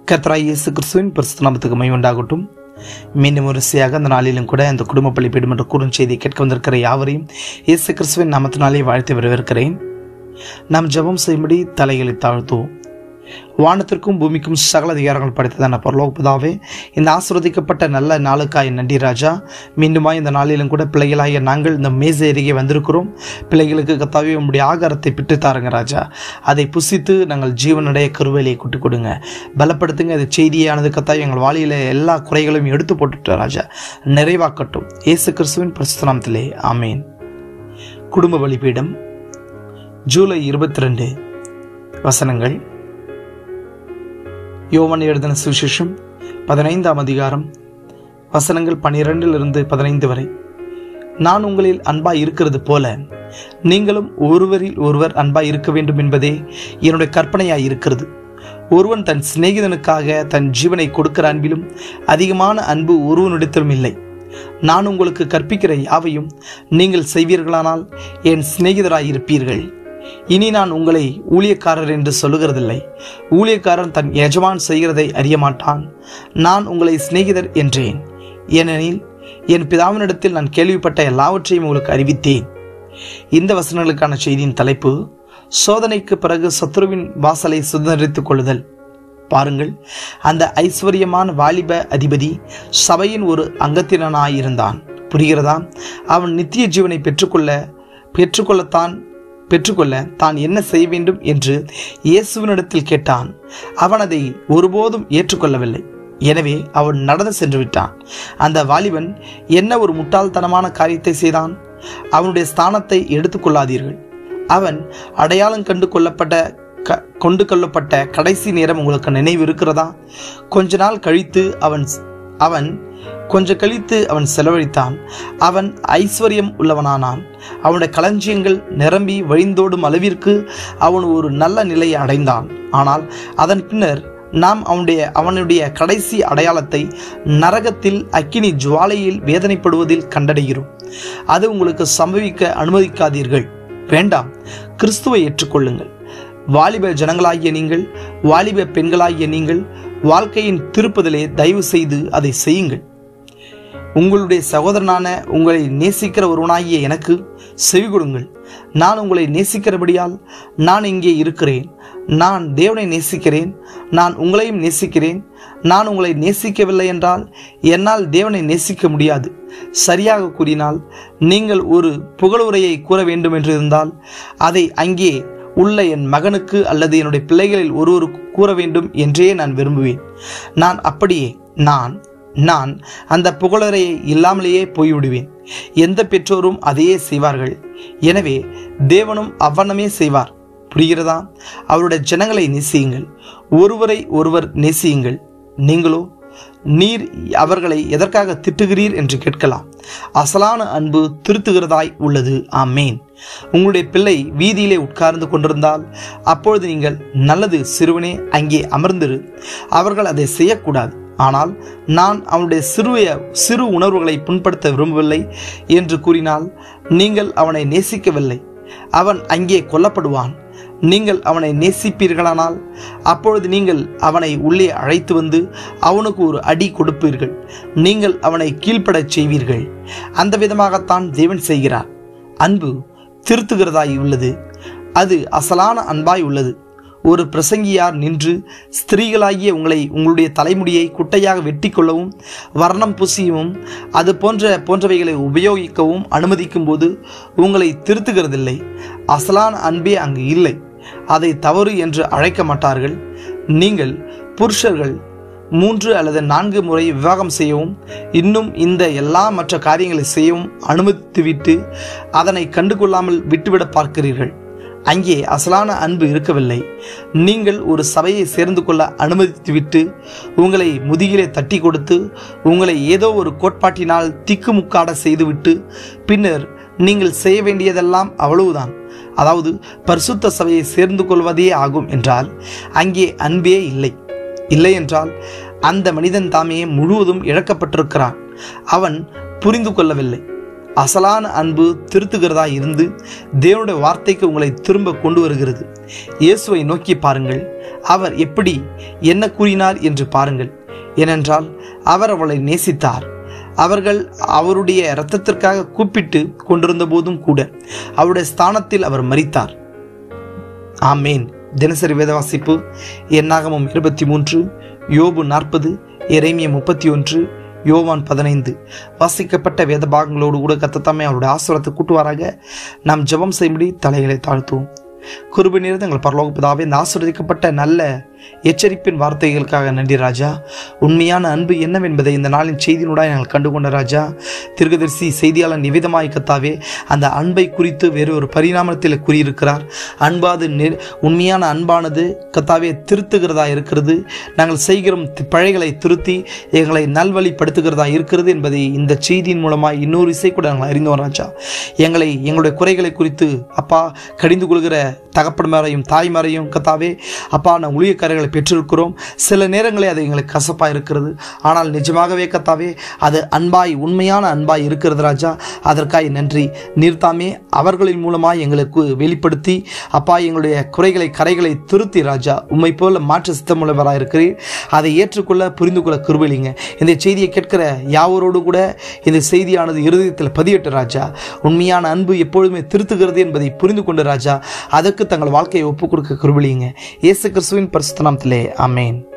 கர்த்தராய் இயேசு கிறிஸ்துவின் பரிசுத்த நாமத்துக்கு மை உண்டாகட்டும் மீண்டும் ஒரு சியாக அந்த நாளிலும் கூட இந்த குடும்ப பள்ளிப்பீடும் என்ற குறுஞ்செய்தியை கேட்க வந்திருக்கிற யாவரையும் இயேசு கிறிஸ்துவின் நாமத்தினாலே வாழ்த்து வரவேற்கிறேன் நாம் ஜெபம் செய்யும்படி தலைகளை தாழ்த்துவோம் வானத்திற்கும் பூமிக்கும் சகல அதிகாரங்கள் படைத்ததான பரலோகபதாவே இந்த ஆசிர்வதிக்கப்பட்ட நல்ல நாளுக்காய் நன்றி ராஜா மீண்டுமாய் இந்த நாளிலும் கூட பிள்ளைகளாகிய நாங்கள் இந்த மேசை அருகே வந்திருக்கிறோம் பிள்ளைகளுக்கு கத்தாவே உங்களுடைய ஆகாரத்தை பிட்டு தாருங்க ராஜா அதை புசித்து நாங்கள் ஜீவனுடைய கருவேலையை கூட்டு கொடுங்க பலப்படுத்துங்க இந்த செய்தியானது கத்தாவே எங்கள் வாளியில எல்லா குறைகளையும் எடுத்து போட்டுட்டு ராஜா நிறைவாக்கட்டும் இயேசு கிறிஸ்துவின் பிரசுத்தனாமத்திலே ஆமேன் குடும்ப பலிபீடம் ஜூலை இருபத்தி ரெண்டு வசனங்கள் யோவன் எழுதின சுவிசேஷம் பதினைந்தாம் அதிகாரம் வசனங்கள் பனிரெண்டிலிருந்து பதினைந்து வரை நான் உங்களில் அன்பாய் இருக்கிறது போல நீங்களும் ஒருவரில் ஒருவர் அன்பாய் இருக்க வேண்டும் என்பதே என்னுடைய கற்பனையாய் இருக்கிறது ஒருவன் தன் சிநேகிதனுக்காக தன் ஜீவனை கொடுக்கிற அன்பிலும் அதிகமான அன்பு ஒருவனிடத்திலும் இல்லை நான் உங்களுக்கு கற்பிக்கிற யாவையும் நீங்கள் செய்வீர்களானால் என் சிநேகிதராய் இருப்பீர்கள் இனி நான் உங்களை ஊழியக்காரர் என்று சொல்லுகிறதில்லை ஊழியக்காரன் தன் எஜமான் செய்கிறதை அறிய மாட்டான் நான் உங்களை சிநேகிதர் என்றேன் ஏனெனில் என் பிதாவினிடத்தில் நான் கேள்விப்பட்ட எல்லாவற்றையும் உங்களுக்கு அறிவித்தேன் இந்த வசனங்களுக்கான செய்தியின் தலைப்பு சோதனைக்கு பிறகு சத்ருவின் வாசலை சுதந்திரித்துக் கொள்ளுதல் பாருங்கள் அந்த ஐஸ்வர்யமான வாலிப அதிபதி சபையின் ஒரு அங்கத்தினனாயிருந்தான் புரிகிறதா அவன் நித்திய ஜீவனை பெற்றுக்கொள்ள பெற்றுக்கொள்ளத்தான் பெற்றுக்கொள்ள தான் என்ன செய்ய வேண்டும் என்று இயேசுவினிடத்தில் கேட்டான் அவன் அதை ஒருபோதும் ஏற்றுக்கொள்ளவில்லை எனவே அவன் நடந்து சென்று விட்டான் அந்த வாலிபன் என்ன ஒரு முட்டாள்தனமான காரியத்தை செய்தான் அவனுடைய ஸ்தானத்தை எடுத்துக்கொள்ளாதீர்கள் அவன் அடையாளம் கண்டு கொள்ளப்பட்ட க கொண்டு கொள்ளப்பட்ட கடைசி நேரம் உங்களுக்கு நினைவு இருக்கிறதா கொஞ்ச நாள் கழித்து அவன் அவன் கொஞ்ச கழித்து அவன் செலவழித்தான் அவன் ஐஸ்வர்யம் உள்ளவனானான் அவனுடைய களஞ்சியங்கள் நிரம்பி வழிந்தோடும் அளவிற்கு அவன் ஒரு நல்ல நிலையை அடைந்தான் ஆனால் அதன் பின்னர் நாம் அவனுடைய அவனுடைய கடைசி அடையாளத்தை நரகத்தில் அக்கினி ஜுவாலையில் வேதனைப்படுவதில் கண்டடைகிறோம் அது உங்களுக்கு சம்பவிக்க அனுமதிக்காதீர்கள் வேண்டாம் கிறிஸ்துவை ஏற்றுக்கொள்ளுங்கள் வாலிப ஜனங்களாகிய நீங்கள் வாலிப பெண்களாகிய நீங்கள் வாழ்க்கையின் திருப்புதலே தயவு செய்து அதை செய்யுங்கள் உங்களுடைய சகோதரனான உங்களை நேசிக்கிற ஒருவனாகிய எனக்கு செவி கொடுங்கள் நான் உங்களை நேசிக்கிறபடியால் நான் இங்கே இருக்கிறேன் நான் தேவனை நேசிக்கிறேன் நான் உங்களையும் நேசிக்கிறேன் நான் உங்களை நேசிக்கவில்லை என்றால் என்னால் தேவனை நேசிக்க முடியாது சரியாக கூறினால் நீங்கள் ஒரு புகழுரையை கூற வேண்டும் என்று இருந்தால் அதை அங்கே உள்ள என் மகனுக்கு அல்லது என்னுடைய பிள்ளைகளில் ஒருவருக்கு கூற வேண்டும் என்றே நான் விரும்புவேன் நான் அப்படியே நான் நான் அந்த புகழறையை இல்லாமலேயே போய்விடுவேன் எந்த பெற்றோரும் அதையே செய்வார்கள் எனவே தேவனும் அவ்வண்ணமே செய்வார் புரிகிறதா அவருடைய ஜனங்களை நேசியுங்கள் ஒருவரை ஒருவர் நேசியுங்கள் நீங்களோ நீர் அவர்களை எதற்காக திட்டுகிறீர் என்று கேட்கலாம் அசலான அன்பு திருத்துகிறதாய் உள்ளது ஆமேன் உங்களுடைய பிள்ளை வீதியிலே உட்கார்ந்து கொண்டிருந்தால் அப்பொழுது நீங்கள் நல்லது சிறுவனே அங்கே அமர்ந்திரு அவர்கள் அதை செய்யக்கூடாது ஆனால் நான் அவனுடைய சிறுவைய சிறு உணர்வுகளை புண்படுத்த விரும்பவில்லை என்று கூறினால் நீங்கள் அவனை நேசிக்கவில்லை அவன் அங்கே கொல்லப்படுவான் நீங்கள் அவனை நேசிப்பீர்களானால் அப்பொழுது நீங்கள் அவனை உள்ளே அழைத்து வந்து அவனுக்கு ஒரு அடி கொடுப்பீர்கள் நீங்கள் அவனை கீழ்ப்படச் செய்வீர்கள் அந்த விதமாகத்தான் தேவன் செய்கிறார் அன்பு திருத்துகிறதாய் உள்ளது அது அசலான அன்பாய் உள்ளது ஒரு பிரசங்கியார் நின்று ஸ்திரீகளாகிய உங்களை உங்களுடைய தலைமுடியை குட்டையாக வெட்டி கொள்ளவும் வர்ணம் பூசியவும் அது போன்ற போன்றவைகளை உபயோகிக்கவும் அனுமதிக்கும் போது உங்களை திருத்துகிறதில்லை அசலான அன்பே அங்கு இல்லை அதை தவறு என்று அழைக்க மாட்டார்கள் நீங்கள் புருஷர்கள் மூன்று அல்லது நான்கு முறை விவாகம் செய்யவும் இன்னும் இந்த எல்லா மற்ற காரியங்களை செய்யவும் அனுமதித்துவிட்டு அதனை கண்டுகொள்ளாமல் விட்டுவிட பார்க்கிறீர்கள் அங்கே அசலான அன்பு இருக்கவில்லை நீங்கள் ஒரு சபையை சேர்ந்து கொள்ள அனுமதித்துவிட்டு உங்களை முதுகிலே தட்டி கொடுத்து உங்களை ஏதோ ஒரு கோட்பாட்டினால் திக்குமுக்காட செய்துவிட்டு பின்னர் நீங்கள் செய்ய வேண்டியதெல்லாம் அவ்வளவுதான் அதாவது பரிசுத்த சபையை சேர்ந்து கொள்வதே ஆகும் என்றால் அங்கே அன்பே இல்லை இல்லை என்றால் அந்த மனிதன் தாமே முழுவதும் இழக்கப்பட்டிருக்கிறான் அவன் புரிந்து கொள்ளவில்லை அசலான அன்பு திருத்துகிறதா இருந்து தேவனுடைய வார்த்தைக்கு உங்களை திரும்ப கொண்டு வருகிறது இயேசுவை நோக்கி பாருங்கள் அவர் எப்படி என்ன கூறினார் என்று பாருங்கள் ஏனென்றால் அவர் அவளை நேசித்தார் அவர்கள் அவருடைய இரத்தத்திற்காக கூப்பிட்டு கொண்டிருந்த போதும் கூட அவருடைய ஸ்தானத்தில் அவர் மரித்தார் ஆமேன் தினசரி வேத வாசிப்பு எண்ணாகமம் இருபத்தி மூன்று யோபு நாற்பது எரேமிய முப்பத்தி ஒன்று யோவான் பதினைந்து வாசிக்கப்பட்ட வேத பாகங்களோடு கூட கத்தத்தாமே அவருடைய ஆசுரத்தை கூட்டுவாராக நாம் ஜெபம் செய்யும்படி தலைகளை தாழ்த்துவோம் குருபி நிறைந்த எங்கள் பரலோக பிதாவே இந்த ஆசிர்வதிக்கப்பட்ட நல்ல எச்சரிப்பின் வார்த்தைகளுக்காக நன்றி ராஜா உண்மையான அன்பு என்னவென்பதை இந்த நாளின் செய்தியினூடாக நாங்கள் கண்டுகொண்ட ராஜா திருகதரிசி செய்தியாளர் நிவேதமாய் கத்தாவே அந்த அன்பை குறித்து வேறு ஒரு பரிணாமத்தில் கூறியிருக்கிறார் அன்பாது நெ- உண்மையான அன்பானது கத்தாவே திருத்துகிறதா இருக்கிறது நாங்கள் செய்கிற பழைகளை திருத்தி எங்களை நல்வழிப்படுத்துகிறதா இருக்கிறது என்பதை இந்த செய்தியின் மூலமாக இன்னொரு இசை கூட நாங்கள் அறிந்தோம் ராஜா எங்களை எங்களுடைய குறைகளை குறித்து அப்பா கடிந்து கொள்கிற தகப்பன்மாரையும் தாய்மாரையும் கத்தாவே அப்பா நான் ஊழியக்காரர்களை பெற்றிருக்கிறோம் சில நேரங்களில் அது எங்களுக்கு கசப்பாக இருக்கிறது ஆனால் நிஜமாகவே கத்தாவே அது அன்பாய் உண்மையான அன்பாய் இருக்கிறது ராஜா அதற்காய் நன்றி நீர்த்தாமே அவர்களின் மூலமாக எங்களுக்கு வெளிப்படுத்தி அப்பா எங்களுடைய குறைகளை கரைகளை திருத்தி ராஜா உண்மை போல மாற்று சித்தமுள்ளவராக இருக்கிறீர் அதை ஏற்றுக்கொள்ள புரிந்து கொள்ள கிருபலிங்க இந்த செய்தியை கேட்கிற யாவரோடு கூட இந்த செய்தியானது இருதயத்தில் பதியட்டு ராஜா உண்மையான அன்பு எப்பொழுதுமே திருத்துகிறது என்பதை புரிந்து கொண்டு ராஜா அதற்கு தங்கள் வாழ்க்கையை ஒப்புக் கொடுக்க கிருபலிங்க இயேசு கிறிஸ்துவின் பரிசுத்த நாமத்திலே ஆமென்